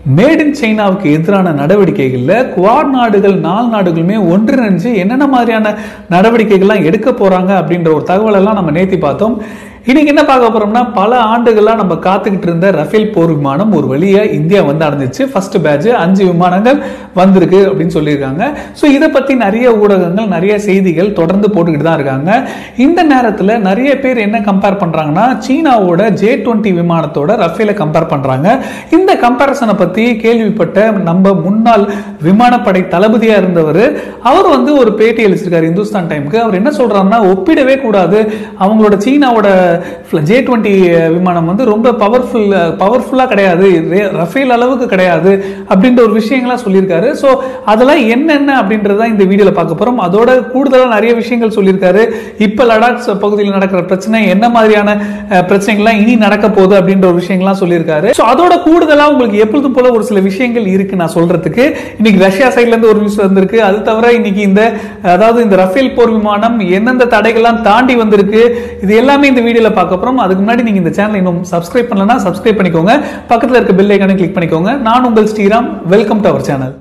made in சைனாவுக்கு எதிரான நடவடிக்கைகளில் குவாட் நாடுகள் நாலு நாடுகளுமே ஒன்றிணைஞ்சு என்னென்ன மாதிரியான நடவடிக்கைகள்லாம் எடுக்க போறாங்க அப்படின்ற ஒரு தகவல் எல்லாம் நம்ம நேத்தி பார்த்தோம் இன்னைக்கு என்ன பார்க்க போறோம்னா பல ஆண்டுகளா நம்ம காத்துக்கிட்டு இருந்த ரஃபேல் போர் விமானம் ஒரு வழியா இந்தியா வந்து அடைஞ்சிச்சு ஃபர்ஸ்ட் பேட்ச் அஞ்சு விமானங்கள் வந்திருக்கு அப்படின்னு சொல்லியிருக்காங்க ஸோ இதை பத்தி நிறைய ஊடகங்கள் நிறைய செய்திகள் தொடர்ந்து போட்டுக்கிட்டு தான் இருக்காங்க இந்த நேரத்தில் நிறைய பேர் என்ன கம்பேர் பண்றாங்கன்னா சீனாவோட ஜே டுவெண்ட்டி விமானத்தோட ரஃபேலை கம்பேர் பண்றாங்க இந்த கம்பேரிசனை பத்தி கேள்விப்பட்ட நம்ம முன்னாள் விமானப்படை தளபதியா இருந்தவர் அவர் வந்து ஒரு பேட்டி அளிச்சிருக்காரு இந்துஸ்தான் டைமுக்கு அவர் என்ன சொல்றாருன்னா ஒப்பிடவே கூடாது அவங்களோட சீனாவோட ஜே டுவெண்ட்டி விமானம் வந்து ரொம்ப பவர்ஃபுல் பவர்ஃபுல்லா கிடையாது ரே- ரஃபேல் அளவுக்கு கிடையாது அப்படின்ற ஒரு விஷயங்கள்லாம் சொல்லியிருக்காரு ஸோ அதெல்லாம் என்னென்ன அப்படின்றத இந்த வீடியோல பார்க்க போறோம் அதோட கூடுதலாக நிறைய விஷயங்கள் சொல்லியிருக்காரு இப்போ லடாக் ச- பகுதியில் நடக்கிற பிரச்சனை என்ன மாதிரியான அஹ், பிரச்சனைகள்லாம் இனி நடக்க போகுது அப்படின்ற ஒரு விஷயங்கள்லாம் சொல்லியிருக்காரு ஸோ அதோட கூடுதலா உங்களுக்கு எப்பொழுதும் போல ஒரு சில விஷயங்கள் இருக்கு நான் சொல்றதுக்கு இன்னைக்கு ரஷ்யா சைட்ல இருந்து ஒரு நியூஸ் வந்திருக்கு அது தவிர இன்னைக்கு இந்த அதாவது இந்த ரஃபேல் போர் விமானம் எந்தெந்த தடைகள்லாம் தாண்டி வந்திருக்கு இது எல்லாமே இந்த வீடியோல பார்க்க போறோம் அதுக்கு முன்னாடி நீங்க இந்த சேனலை இன்னும் சப்ஸ்கிரைப் பண்ணலனா சப்ஸ்கிரைப் பண்ணிக்கோங்க பக்கத்துல இருக்க பெல் ஐக்கானை கிளிக் பண்ணிக்கோங்க நான் உங்கள் Sriram welcome to our channel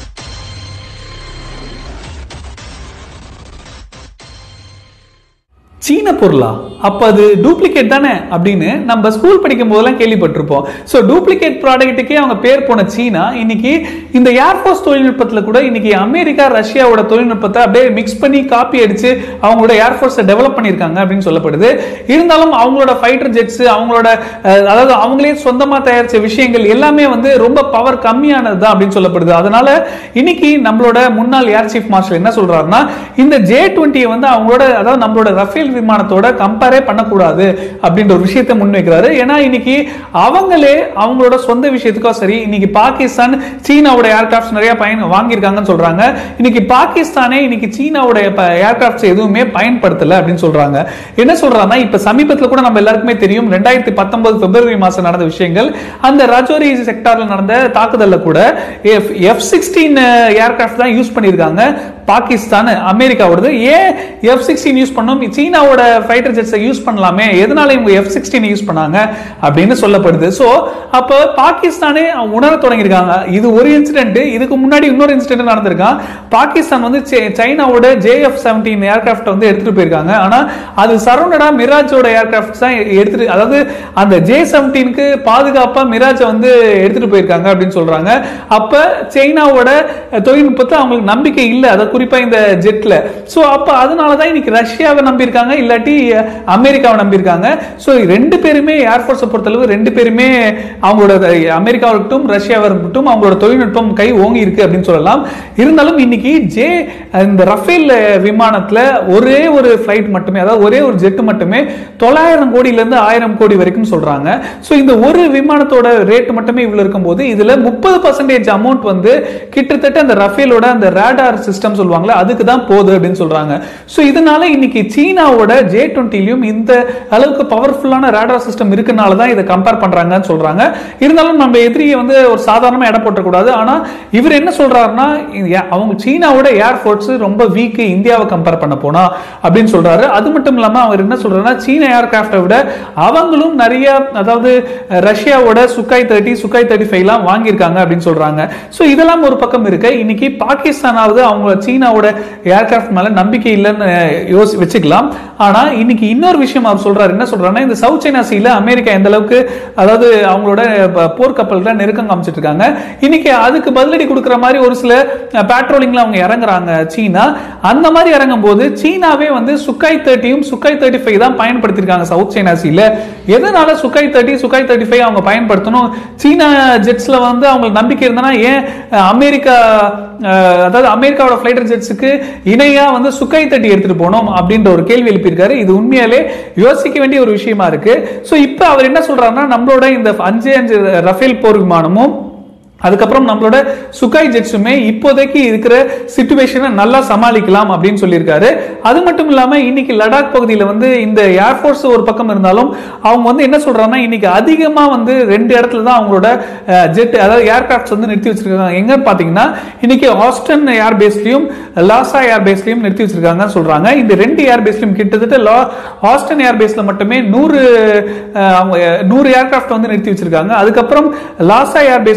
சீன பொருளா அப்ப அது டூப்ளிகேட் தானே அப்படின்னு நம்ம ஸ்கூல் படிக்கும் போதெல்லாம் கேள்விப்பட்டிருப்போம் ஸோ டூப்ளிகேட் ப்ராடக்ட்டுக்கே அவங்க பேர் போன சீனா இன்னைக்கு இந்த ஏர்ஃபோர்ஸ் தொழில்நுட்பத்தில் கூட இன்னைக்கு அமெரிக்கா ரஷ்யாவோட தொழில்நுட்பத்தை அப்படியே மிக்ஸ் பண்ணி காப்பி அடிச்சு அவங்களோட ஏர்ஃபோர்ஸை டெவலப் பண்ணியிருக்காங்க அப்படின்னு சொல்லப்படுது இருந்தாலும் அவங்களோட ஃபைட்டர் ஜெட்ஸ் அவங்களோட அஹ், அதாவது அவங்களே சொந்தமாக தயாரிச்ச விஷயங்கள் எல்லாமே வந்து ரொம்ப பவர் கம்மியானது தான் அப்படின்னு சொல்லப்படுது அதனால இன்னைக்கு நம்மளோட முன்னாள் ஏர் சீஃப் மார்ஷல் என்ன சொல்றாருன்னா இந்த ஜே டுவெண்ட்டியை வந்து அவங்களோட அதாவது நம்மளோட ரஃபேல் விமானத்தோட கம்பேரே பண்ணக்கூடாது அப்படின்ற ஒரு விஷயத்தை முன்வைக்கிறாரு ஏன்னா இன்னைக்கு அவங்களே அவங்களோட சொந்த விஷயத்துக்கோ சரி இன்னைக்கு பாகிஸ்தான் சீனாவோட ஏர்கிராஃப்ட்ஸ் நிறைய பயன் வாங்கியிருக்காங்கன்னு சொல்றாங்க இன்னைக்கு பாகிஸ்தானே இன்னைக்கு சீனாவோட ஏர்கிராஃப்ட்ஸ் எதுவுமே பயன்படுத்தல அப்படின்னு சொல்றாங்க என்ன சொல்றாங்கன்னா இப்ப சமீபத்தில் கூட நம்ம எல்லாருக்குமே தெரியும் ரெண்டாயிரத்தி பத்தொன்பது பிப்ரவரி மாசம் நடந்த விஷயங்கள் அந்த ரஜோரி செக்டார்ல நடந்த தாக்குதல்ல கூட எஃப் சிக்ஸ்டீன் ஏர்கிராஃப்ட் தான் யூஸ் பண்ணியிருக்காங்க பாகிஸ்தான் அமெரிக்காவோடது ஏன் எஃப் சிக்ஸ்டீன் யூஸ் பண்ணோம் சீனாவோட ஃபைட்டர் ஜெட்ஸை யூஸ் பண்ணலாமே எதனால இவங்க எஃப் சிக்ஸ்டீன் யூஸ் பண்ணாங்க அப்படின்னு சொல்லப்படுது ஸோ அப்போ பாகிஸ்தானே உணர தொடங்கியிருக்காங்க இது ஒரு இன்சிடென்ட் இதுக்கு முன்னாடி இன்னொரு இன்சிடென்ட் நடந்திருக்கான் பாகிஸ்தான் வந்து சை- சைனாவோட ஜேஎஃப் செவன்டீன் ஏர்கிராஃப்ட் வந்து எடுத்துட்டு போயிருக்காங்க ஆனா அது சரௌண்டடா மிராஜோட ஏர்கிராஃப்ட் தான் எடுத்துட்டு அதாவது அந்த ஜே செவன்டீனுக்கு பாதுகாப்பா மிராஜை வந்து எடுத்துட்டு போயிருக்காங்க அப்படின்னு சொல்றாங்க அப்ப சைனாவோட தொழில்நுட்பத்தை அவங்களுக்கு நம்பிக்கை இல்லை அதை குறிப்பா இந்த ஜெட்ல சோ அப்ப அதனால தான் இன்னைக்கு ரஷ்யாவை நம்பியிருக்காங்க இல்லாட்டி அமெரிக்காவை நம்பியிருக்காங்க சோ ரெண்டு பேருமே ஏர்ஃபோர்ஸை பொறுத்தளவு ரெண்டு பேருமே அவங்களோட அமெரிக்காவை இருக்கட்டும் ரஷ்யாவை இருக்கட்டும் அவங்களோட தொழில்நுட்பம் கை ஓங்கி இருக்கு அப்படின்னு சொல்லலாம் இருந்தாலும் இன்னைக்கு ஜே இந்த ரஃபேல் விமானத்துல ஒரே ஒரு ஃபிளைட் மட்டுமே அதாவது ஒரே ஒரு ஜெட் மட்டுமே தொள்ளாயிரம் கோடியில இருந்து ஆயிரம் கோடி வரைக்கும் சொல்றாங்க சோ இந்த ஒரு விமானத்தோட ரேட் மட்டுமே இவ்வளவு இருக்கும்போது இதுல முப்பது பர்சன்டேஜ் அமௌண்ட் வந்து கிட்டத்தட்ட அந்த ரஃபேலோட அந்த ரேடார் சிஸ்டம் சொல்லுவாங்களே அதுக்கு தான் போகுது அப்படின்னு சொல்றாங்க சோ இதனால இன்னைக்கு சீனாவோட ஜே டுவெண்ட்டிலையும் இந்த அளவுக்கு பவர்ஃபுல்லான ரேடார் சிஸ்டம் இருக்கனால தான் இதை கம்பேர் பண்றாங்கன்னு சொல்றாங்க இருந்தாலும் நம்ம எதிரியை வந்து ஒரு சாதாரணமா இடம் போட்டக்கூடாது ஆனா இவர் என்ன சொல்றாருன்னா இது- அவங்க சீனாவோட ஏர்ஃபோர்ஸ் ரொம்ப வீக் இந்தியாவை கம்பேர் பண்ண போனா அப்படின்னு சொல்றாரு அது மட்டும் இல்லாம அவர் என்ன சொல்றாருன்னா சீன ஏர்கிராஃப்டை விட அவங்களும் நிறைய அதாவது அஹ், ரஷ்யாவோட சுக்காய் தேர்ட்டி சுக்காய் தேர்ட்டி ஃபைவ்லாம் வாங்கியிருக்காங்க அப்படின்னு சொல்றாங்க ஸோ இதெல்லாம் ஒரு பக்கம் இருக்கு இன்னைக்கு பாகிஸ்தானாவது அவங்க சீனாவோட ஏர்கிராஃப்ட் மேல நம்பிக்கை இல்லைன்னு அஹ், யோசி வச்சுக்கலாம் ஆனா இன்னைக்கு இன்னொரு விஷயம் அவர் சொல்றாரு என்ன சொல்றாருன்னா இந்த சவுத் சைனா சீல அமெரிக்கா எந்த அளவுக்கு அதாவது அவங்களோட ப- போர்க்கப்பல்களை நெருக்கம் காமிச்சிட்டு இருக்காங்க இன்னைக்கு அதுக்கு பதிலடி கொடுக்குற மாதிரி ஒரு சில பேட்ரோலிங்ல அவங்க இறங்குறாங்க சீனா அந்த மாதிரி இறங்கும் போது சீனாவே வந்து சுக்காய் தேர்ட்டியும் சுக்காய் தேர்ட்டி ஃபைவ் தான் பயன்படுத்தியிருக்காங்க சவுத் சைனா சீல எதனால Sukhoi thirty Sukhoi thirty five அவங்க பயன்படுத்தணும் சீனா ஜெட்ஸ்ல வந்து அவங்களுக்கு நம்பிக்கை இருந்தனா ஏன் அஹ், அமெரிக்கா அஹ், அதாவது அமெரிக்காவோட ஃபிளைட்டர் ஜெட்ஸுக்கு இணையா வந்து சுக்காய் தேர்ட்டி எடுத்துட்டு போனோம் அப்படின்ற ஒரு கேள்வி எழுப்பியிருக்காரு இது உண்மையாலே யோசிக்க வேண்டிய ஒரு விஷயமா இருக்கு ஸோ இப்போ அவர் என்ன சொல்றாருன்னா நம்மளோட இந்த அஞ்சு அஞ்சு ரஃபேல் போர் விமானமும் அதுக்கப்புறம் நம்மளோட சுகாய் ஜெட்ஸுமே இப்போதைக்கு இருக்கிற சுச்சுவேஷனை நல்லா சமாளிக்கலாம் அப்படின்னு சொல்லியிருக்காரு அது மட்டும் இல்லாம இன்னைக்கு லடாக் பகுதியில் வந்து இந்த ஏர்ஃபோர்ஸ் ஒரு பக்கம் இருந்தாலும் அவங்க வந்து என்ன சொல்றாங்கன்னா இன்னைக்கு அதிகமா வந்து ரெண்டு இடத்துல தான் அவங்களோட ஜெட் அதாவது ஏர்கிராஃப்ட்ஸ் வந்து நிறுத்தி வச்சிருக்காங்க எங்க பாத்தீங்கன்னா இன்னைக்கு ஆஸ்டன் ஏர் பேஸ்லயும் லாசா ஏர் பேஸ்லயும் நிறுத்தி வச்சிருக்காங்கன்னு சொல்றாங்க இந்த ரெண்டு ஏர் பேஸ்லயும் கிட்டத்தட்ட லா ஆஸ்டன் ஏர் பேஸ்ல மட்டுமே நூறு அஹ், அவங்க நூறு ஏர்கிராஃப்ட் வந்து நிறுத்தி வச்சிருக்காங்க அதுக்கப்புறம் லாசா ஏர் பேஸ்ல வந்து இருபது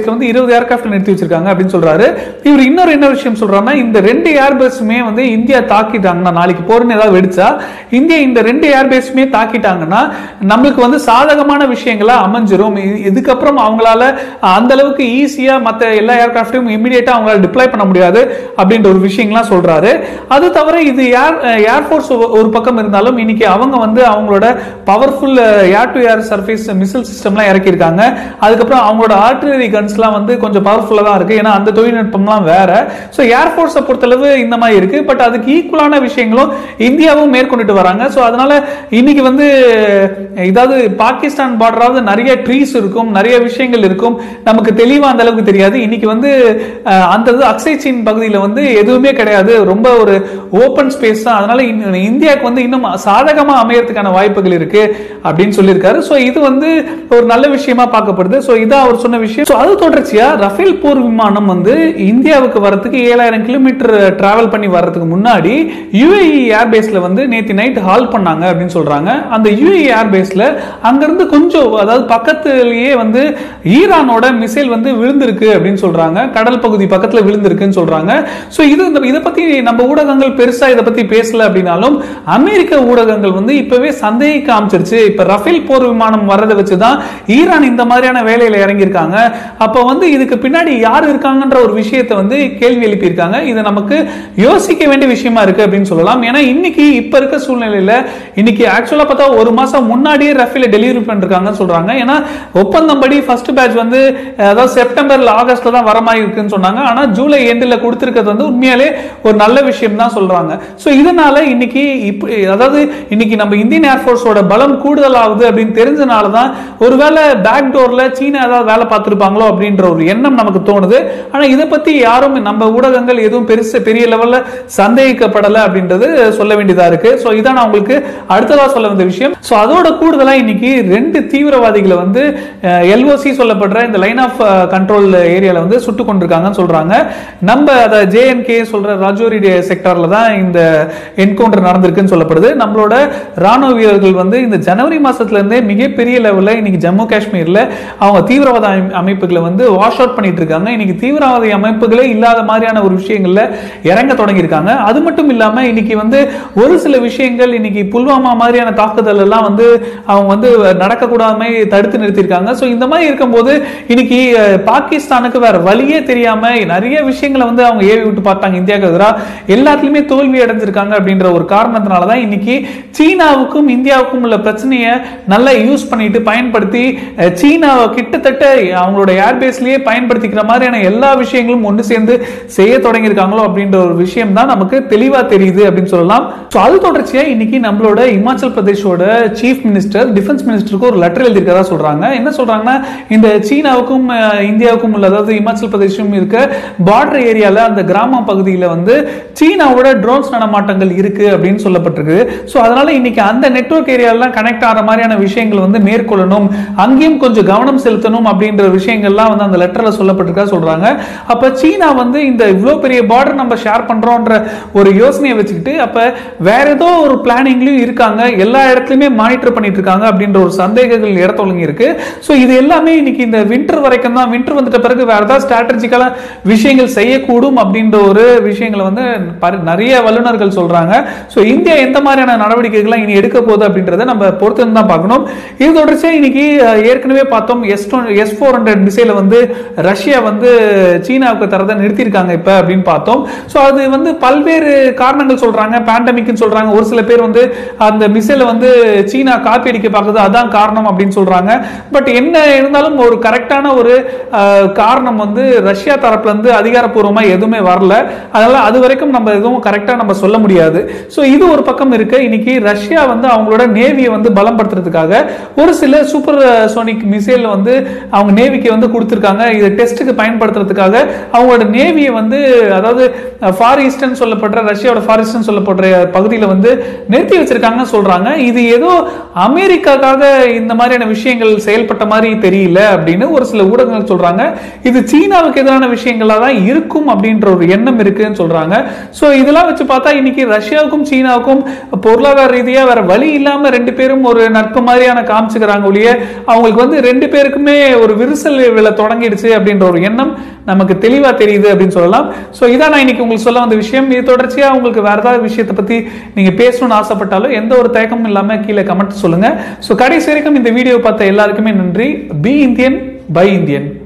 இருபது ஏர்கிராஃப்ட் நிறுத்தி வச்சிருக்காங்க அப்படின்னு சொல்றாரு இவர் இன்னொரு என்ன விஷயம் சொல்றாருன்னா இந்த ரெண்டு ஏர்பேஸுமே வந்து இந்தியா தாக்கிட்டாங்கன்னா நாளைக்கு போர்னு ஏதாவது வெடிச்சா இந்தியா இந்த ரெண்டு ஏர்பேஸுமே தாக்கிட்டாங்கன்னா நம்மளுக்கு வந்து சாதகமான விஷயங்களா அமைஞ்சிரும் இ- இதுக்கப்புறம் அவங்களால அந்த அளவுக்கு ஈஸியா மத்த எல்லா ஏர்கிராஃப்டையும் இமிடியேட்டா அவங்களால டிப்ளாய் பண்ண முடியாது அப்படின்ற ஒரு விஷயங்கள்லாம் சொல்றாரு அது தவிர இது ஏர் ஏர்ஃபோர்ஸ் ஒரு பக்கம் இருந்தாலும் இன்னைக்கு அவங்க வந்து அவங்களோட powerful air to air surface missile சிஸ்டம்லாம் இறக்கியிருக்காங்க அதுக்கப்புறம் அவங்களோட ஆர்டிலரி கன்ஸ்லாம் வந்து கொஞ்சம் பவர்ஃபுல்லாக தான் இருக்கு ஏன்னா அந்த தொழில்நுட்பம்லாம் வேற ஸோ ஏர்ஃபோர்ஸை பொறுத்தளவு இந்த மாதிரி இருக்கு பட் அதுக்கு ஈக்குவலான விஷயங்களும் இந்தியாவும் மேற்கொண்டுட்டு வராங்க ஸோ அதனால இன்னைக்கு வந்து இதாவது பாகிஸ்தான் பார்டராவது நிறைய ட்ரீஸ் இருக்கும் நிறைய விஷயங்கள் இருக்கும் நமக்கு தெளிவா அந்த அளவுக்கு தெரியாது இன்னைக்கு வந்து அஹ், அந்த இது அக்ஸை சீன் பகுதியில் வந்து எதுவுமே கிடையாது ரொம்ப ஒரு ஓப்பன் ஸ்பேஸ் தான் அதனால இன்னும் இந்தியாவுக்கு வந்து இன்னும் சாதகமா அமையறதுக்கான வாய்ப்புகள் இருக்கு அப்படின்னு சொல்லியிருக்காரு ஸோ இது வந்து ஒரு நல்ல விஷயமா பார்க்கப்படுது ஸோ இதான் அவர் சொன்ன விஷயம் ஸோ அது தொடர்ச்சியா ரஃபேல் போர் விமானம் வந்து இந்தியாவுக்கு வரதுக்கு ஏழாயிரம் கிலோமீட்டர் டிராவல் பண்ணி வர்றதுக்கு முன்னாடி யுஏஇ ஏர்பேஸ்ல வந்து நேத்தி நைட் ஹால் பண்ணாங்க அப்படின்னு சொல்றாங்க அந்த யுஏஇ ஏர்பேஸ்ல அங்கிருந்து கொஞ்சம் அதாவது பக்கத்துலயே வந்து ஈரானோட மிசைல் வந்து விழுந்திருக்கு அப்படின்னு சொல்றாங்க கடல் பகுதி பக்கத்துல விழுந்திருக்குன்னு சொல்றாங்க ஸோ இது இந்த- இதை பத்தி நம்ம ஊடகங்கள் பெருசா இதை பத்தி பேசல அப்படின்னாலும் அமெரிக்க ஊடகங்கள் வந்து இப்பவே சந்தேகிக்க ஆரம்பிச்சிருச்சு இப்ப ரஃபேல் போர் விமானம் வர்றதை வச்சுதான் ஈரான் இந்த மாதிரியான வேலையில இறங்கியிருக்காங்க அப்ப வந்து இதுக்கு பின்னாடி யார் இருக்காங்கன்ற ஒரு விஷயத்தை வந்து கேள்வி எழுப்பியிருக்காங்க இது நமக்கு யோசிக்க வேண்டிய விஷயமா இருக்கு அப்படின்னு சொல்லலாம் ஏன்னா இன்னைக்கு இப்ப இருக்க சூழ்நிலையில இன்னைக்கு ஆக்சுவலா பார்த்தா ஒரு மாசம் முன்னாடியே ரஃபேல டெலிவரி பண்ணிருக்காங்கன்னு சொல்றாங்க ஏன்னா ஒப்பந்தம் படி ஃபர்ஸ்ட் பேட்ச் வந்து அஹ், அதாவது செப்டம்பர்ல ஆகஸ்ட்ல தான் வர மாதிரி இருக்குன்னு சொன்னாங்க ஆனா ஜூலை எண்டில் கொடுத்திருக்கிறது வந்து உண்மையாலே ஒரு நல்ல விஷயம் தான் சொல்றாங்க ஸோ இதனால இன்னைக்கு இப்ப அதாவது இன்னைக்கு நம்ம இந்தியன் ஏர்ஃபோர்ஸோட பலம் கூடுதல் ஆகுது அப்படின்னு தெரிஞ்சனால தான் ஒருவேளை பேக் டோர்ல சீனா ஏதாவது வேலை பார்த்துருப்பாங்களோ அப்படின்ற ஒரு எண்ணம் நமக்கு தோணுது ஆனா இதை பத்தி யாரும் நம்ம ஊடகங்கள் எதுவும் பெருசு பெரிய லெவல்ல சந்தேகிக்கப்படல அப்படின்றது சொல்ல வேண்டியதா இருக்கு ஸோ இதான் நான் உங்களுக்கு அடுத்ததா சொல்ல வந்த விஷயம் ஸோ அதோட கூடுதலா இன்னைக்கு ரெண்டு தீவிரவாதிகளை வந்து எல்ஓசி சொல்லப்படுற இந்த லைன் ஆஃப் கண்ட்ரோல் ஏரியால வந்து சுட்டு கொண்டிருக்காங்கன்னு சொல்றாங்க நம்ம அதை ஜேஎன்கே சொல்ற ராஜோரி செக்டார்ல தான் இந்த என்கவுண்டர் நடந்திருக்குன்னு சொல்லப்படுது நம்மளோட ராணுவ வீரர்கள் வந்து இந்த ஜனவரி மாசத்துல இருந்தே மிகப்பெரிய லெவல்ல இன்னைக்கு ஜம்மு காஷ்மீர்ல அவங்க தீவிரவாத அமை- அமைப்புகளை வந்து வாஷ் அவுட் பண்ணிட்டு இருக்காங்க இன்னைக்கு தீவிரவாத அமைப்புகளே இல்லாத மாதிரியான ஒரு விஷயங்கள்ல இறங்க தொடங்கியிருக்காங்க அது மட்டும் இல்லாம இன்னைக்கு வந்து ஒரு சில விஷயங்கள் இன்னைக்கு புல்வாமா மாதிரியான தாக்குதல் எல்லாம் வந்து அவங்க வந்து நடக்கக்கூடாம தடுத்து நிறுத்தியிருக்காங்க ஸோ இந்த மாதிரி இருக்கும்போது இன்னைக்கு அஹ், பாகிஸ்தானுக்கு வேற வழியே தெரியாம நிறைய விஷயங்களை வந்து அவங்க ஏவி விட்டு பார்த்தாங்க இந்தியாவுக்கு எதிராக எல்லாத்துலயுமே தோல்வி அடைஞ்சிருக்காங்க அப்படின்ற ஒரு காரணத்தினால தான் இன்னைக்கு சீனாவுக்கும் இந்தியாவுக்கும் உள்ள பிரச்சனையை நல்லா யூஸ் பண்ணிட்டு பயன்படுத்தி அஹ், சீனாவை கிட்டத்தட்ட அவங்களோட ஏர்பேஸ்லயே பயன்படுத்திக்கிற மாதிரியான எல்லா விஷயங்களும் ஒன்று சேர்ந்து செய்ய தொடங்கியிருக்காங்களோ அப்படின்ற ஒரு விஷயம் தான் நமக்கு தெளிவா தெரியுது அப்படின்னு சொல்லலாம் ஸோ அது தொடர்ச்சியா இன்னைக்கு நம்மளோட இமாச்சல் பிரதேஷோட சீஃப் மினிஸ்டர் டிஃபென்ஸ் மினிஸ்டருக்கு ஒரு லெட்டர் எழுதியிருக்கதா சொல்றாங்க என்ன சொல்றாங்கன்னா இந்த சீனாவுக்கும் அஹ், இந்தியாவுக்கும் உள்ள அதாவது இமாச்சல் பிரதேஷும் இருக்க பார்டர் ஏரியால அந்த கிராம பகுதியில் வந்து சீனாவோட ட்ரோன்ஸ் நடமாட்டங்கள் இருக்கு அப்படின்னு சொல்லப்பட்டிருக்கு ஸோ அதனால இன்னைக்கு அந்த நெட்வொர்க் ஏரியாலாம் கனெக்ட் ஆகிற மாதிரியான விஷயங்கள் வந்து மேற்கொள்ளணும் அங்கேயும் கொஞ்சம் கவனம் செலுத்தணும் அப்படின்ற விஷயங்கள்லாம் வந்து அந்த லெட்டர்ல சொல்லப்பட்டிருக்கா சொல்றாங்க அப்ப சீனா வந்து இந்த இவ்வளோ பெரிய பார்டர் நம்ம ஷேர் பண்றோம்ன்ற ஒரு யோசனையை வச்சுக்கிட்டு அப்ப வேற ஏதோ ஒரு பிளானிங்லயும் இருக்காங்க எல்லா இடத்துலயுமே மானிட்டர் பண்ணிட்டு இருக்காங்க அப்படின்ற ஒரு சந்தேகங்கள் இட தொடங்கி இருக்கு ஸோ இது எல்லாமே இன்னைக்கு இந்த வின்டர் வரைக்கும் தான் வின்டர் வந்துட்ட பிறகு வேற ஏதாவது ஸ்ட்ராட்டஜிக்கலா விஷயங்கள் செய்யக்கூடும் அப்படின்ற ஒரு விஷயங்களை வந்து பரி- நிறைய வல்லுநர்கள் சொல்றாங்க ஸோ இந்தியா எந்த மாதிரியான நடவடிக்கைகளை இனி எடுக்க போகுது அப்படின்றத நம்ம பொறுத்து தான் பார்க்கணும் இது தொடர்ச்சியா இன்னைக்கு அஹ், ஏற்கனவே பார்த்தோம் எஸ் எஸ் ஃபோர் ஹண்ட்ரட் மிசைலை வந்து ரஷ்யா வந்து சீனாவுக்கு தரதை நிறுத்தியிருக்காங்க இப்ப அப்படின்னு பார்த்தோம் ஸோ அது வந்து பல்வேறு காரணங்கள் சொல்றாங்க பேண்டமிக்னு சொல்றாங்க ஒரு சில பேர் வந்து அந்த மிசைலை வந்து சீனா காப்பி அடிக்க பார்க்குது அதான் காரணம் அப்படின்னு சொல்றாங்க பட் என்ன இருந்தாலும் ஒரு கரெக்டான ஒரு அஹ், காரணம் வந்து ரஷ்யா தரப்புல இருந்து அதிகாரப்பூர்வமா எதுவுமே வரல அதனால அது வரைக்கும் நம்ம எதுவும் கரெக்டா நம்ம சொல்ல முடியாது ஸோ இது ஒரு பக்கம் இருக்கு இன்னைக்கு ரஷ்யா வந்து அவங்களோட நேவியை வந்து பலப்படுத்துறதுக்காக ஒரு சில சூப்பர் சோனிக் மிசைல் வந்து அவங்க நேவிக்கு வந்து கொடுத்துருக்காங்க இதை டெஸ்ட்டுக்கு பயன்படுத்துறதுக்காக அவங்களோட நேவியை வந்து அதாவது ஃபார் ஈஸ்டர்ன் சொல்லப்படுற ரஷ்யாவோட ஃபார் ஈஸ்டர்ன் சொல்லப்படுற பகுதியில் வந்து நிறுத்தி வச்சிருக்காங்கன்னு சொல்றாங்க இது ஏதோ அமெரிக்காக்காக இந்த மாதிரியான விஷயங்கள் செயல்பட்ட மாதிரி தெரியல அப்படின்னு ஒரு சில ஊடகங்கள் சொல்றாங்க இது சீனாவுக்கு எதிரான விஷயங்களா தான் இருக்கும் அப்படின்ற ஒரு எண்ணம் இருக்குன்னு சொல்றாங்க ஸோ இதெல்லாம் வச்சு பார்த்தா இன்னைக்கு ரஷ்யாவுக்கும் சீனாவுக்கும் பொருளாதார ரீதியா வேற வழி இல்லாம ரெண்டு பேரும் ஒரு நட்பு மாதிரியான காமிச்சுக்கிறாங்க ஒழிய அவங்களுக்கு வந்து ரெண்டு பேருக்குமே ஒரு விரிசல் விழ தொடங்கிடுச்சு போயிடுச்சு அப்படின்ற ஒரு எண்ணம் நமக்கு தெளிவா தெரியுது அப்படின்னு சொல்லலாம் ஸோ இதான் நான் இன்னைக்கு உங்களுக்கு சொல்ல வந்த விஷயம் இது தொடர்ச்சியா உங்களுக்கு வேற ஏதாவது விஷயத்தை பத்தி நீங்க பேசணும்னு ஆசைப்பட்டாலும் எந்த ஒரு தயக்கமும் இல்லாம கீழே கமெண்ட் சொல்லுங்க ஸோ கடைசி வரைக்கும் இந்த வீடியோ பார்த்த எல்லாருக்குமே நன்றி பி இந்தியன் பை இந்தியன்